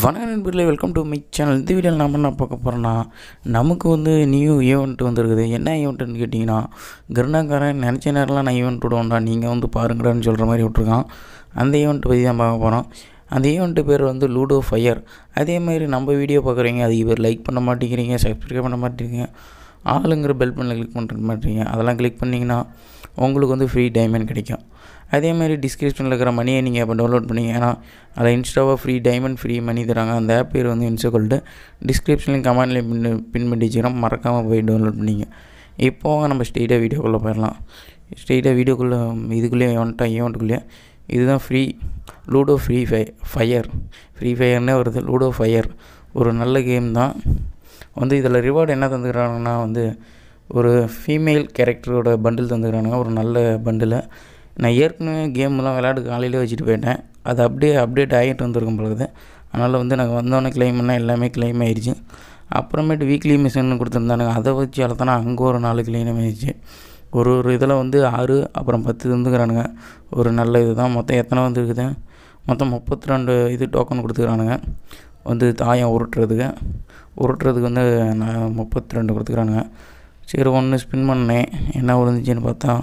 வணக்கம் நண்பர்களே welcome to my channel இந்த வீடியோவில் நம்ம என்ன பார்க்க போகிறோன்னா நமக்கு வந்து நியூ ஈவெண்ட் வந்துருக்குது என்ன ஈவெண்ட்டுன்னு கேட்டிங்கன்னா கிருணாக்காரன் நினச்ச நேரம்லாம் நான் ஈவெண்ட் விடுவோம்டா நீங்கள் வந்து பாருங்கடான்னு சொல்கிற மாதிரி விட்ருக்கான் அந்த ஈவெண்ட் பற்றி தான் பார்க்க போகிறோம் அந்த ஈவெண்ட்டு பேர் வந்து லூடோ ஃபயர் அதே மாதிரி நம்ம வீடியோ பார்க்குறீங்க அது இவர் லைக் பண்ண மாட்டேங்கிறீங்க சப்ஸ்கிரைப் பண்ண மாட்டேங்கிறீங்க ஆளுங்கிற பெல் பண்ணல கிளிக் பண்ணுற மாட்டீங்க அதெல்லாம் கிளிக் பண்ணிங்கன்னா உங்களுக்கு வந்து ஃப்ரீ டைமண்ட் கிடைக்கும் அதே மாதிரி டிஸ்கிரிப்ஷனில் இருக்கிற மணியை நீங்கள் இப்போ டவுன்லோட் பண்ணிங்கன்னா அதில் இன்ஸ்டாவாக ஃப்ரீ டைமண்ட் ஃப்ரீ மணி தராங்க அந்த ஆப் பேர் வந்து இன்ஸ்டால்ட்டு டிஸ்கிரிப்ஷன்லையும் கமெண்ட்லேயும் பின் பின் பண்ணி வச்சுக்கிறோம் மறக்காமல் போய் டவுன்லோட் பண்ணிங்க இப்போ நம்ம ஸ்ட்ரெயிட்டாக வீடியோக்குள்ளே போயிடலாம் ஸ்ட்ரெயிட்டாக வீடியோக்குள்ளே இதுக்குள்ளேயே வந்துட்டோம் ஈவெண்ட்டுக்குள்ளேயே இதுதான் ஃப்ரீ லூடோ ஃப்ரீ ஃபை ஃபயர் ஃப்ரீ ஃபயர்னே வருது லூடோ ஃபயர் ஒரு நல்ல கேம் தான் வந்து இதில் ரிவார்டு என்ன தந்துக்கிறாங்கன்னா வந்து ஒரு ஃபீமேல் கேரக்டரோட பண்டில் தந்துக்கிறானுங்க ஒரு நல்ல பண்டில் நான் ஏற்கனவே கேம்லாம் விளையாட்டு காலையிலே வச்சுட்டு போயிட்டேன் அது அப்படியே அப்டேட் ஆகிட்டு வந்திருக்கும் பொழுது அதனால் வந்து நாங்கள் வந்தோடனே கிளைம் பண்ணால் எல்லாமே கிளைம் ஆயிடுச்சு அப்புறமேட்டு வீக்லி மிஷன் கொடுத்துருந்தானுங்க அதை வச்சு அழுத்தானா அங்கே ஒரு நாலு கிளைம் ஆயிடுச்சு ஒரு ஒரு இதில் வந்து ஆறு அப்புறம் பத்து தந்துக்கிறானுங்க ஒரு நல்ல இது தான் மொத்தம் எத்தனை வந்துருக்குது மொத்தம் முப்பத்தி ரெண்டு இது டோக்கன் கொடுத்துக்கிறானுங்க வந்து தாயம் உருட்டுறதுக்கு உருட்டுறதுக்கு வந்து நான் முப்பத்தி ரெண்டு கொடுத்துக்கிறானுங்க சரி ஒன்று ஸ்பின் பண்ணேன் என்ன விழுந்துச்சின்னு பார்த்தா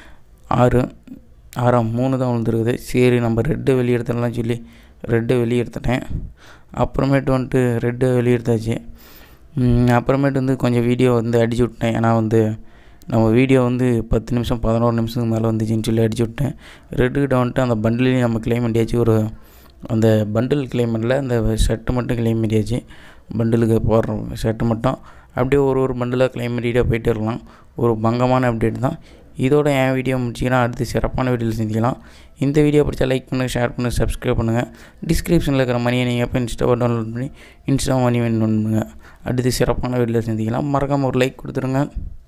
ஆறு ஆறாம் மூணு தான் விழுந்துருக்குது சரி நம்ம ரெட்டு வெளியே எடுத்துடலாம் சொல்லி ரெட்டு வெளியே எடுத்துட்டேன் அப்புறமேட்டு வந்துட்டு ரெட்டு வெளியே எடுத்தாச்சு அப்புறமேட்டு வந்து கொஞ்சம் வீடியோ வந்து அடிச்சு விட்டேன் ஏன்னா வந்து நம்ம வீடியோ வந்து பத்து நிமிஷம் பதினோரு நிமிஷத்துக்கு மேலே வந்துச்சுன்னு சொல்லி அடிச்சு விட்டேன் ரெட்டுக்கிட்ட வந்துட்டு அந்த பண்டிலையும் நம்ம கிளைம் பண்ணியாச்சு ஒரு அந்த பண்டில் கிளைம் பண்ணல அந்த ஷர்ட்டு மட்டும் கிளைம் பண்ணியாச்சு பண்டிலுக்கு போடுற ஷர்ட்டு மட்டும் அப்படியே ஒரு ஒரு பண்டிலாக கிளைம் பண்ணிகிட்டே போயிட்டே இருக்கலாம் ஒரு பங்கமான அப்டேட் தான் இதோட என் வீடியோ முடிச்சிங்கன்னா அடுத்து சிறப்பான வீடியோவில் செஞ்சுக்கலாம் இந்த வீடியோ பிடிச்சா லைக் பண்ணுங்கள் ஷேர் பண்ணுங்கள் சப்ஸ்கிரைப் பண்ணுங்கள் டிஸ்கிரிப்ஷனில் இருக்கிற மணியை நீங்கள் எப்போ இன்ஸ்டாவை டவுன்லோட் பண்ணி இன்ஸ்டா மணி வேணும் பண்ணுங்கள் அடுத்து சிறப்பான வீடியோவில் செஞ்சுக்கலாம் மறக்காமல் ஒரு லைக் கொடுத்துருங்க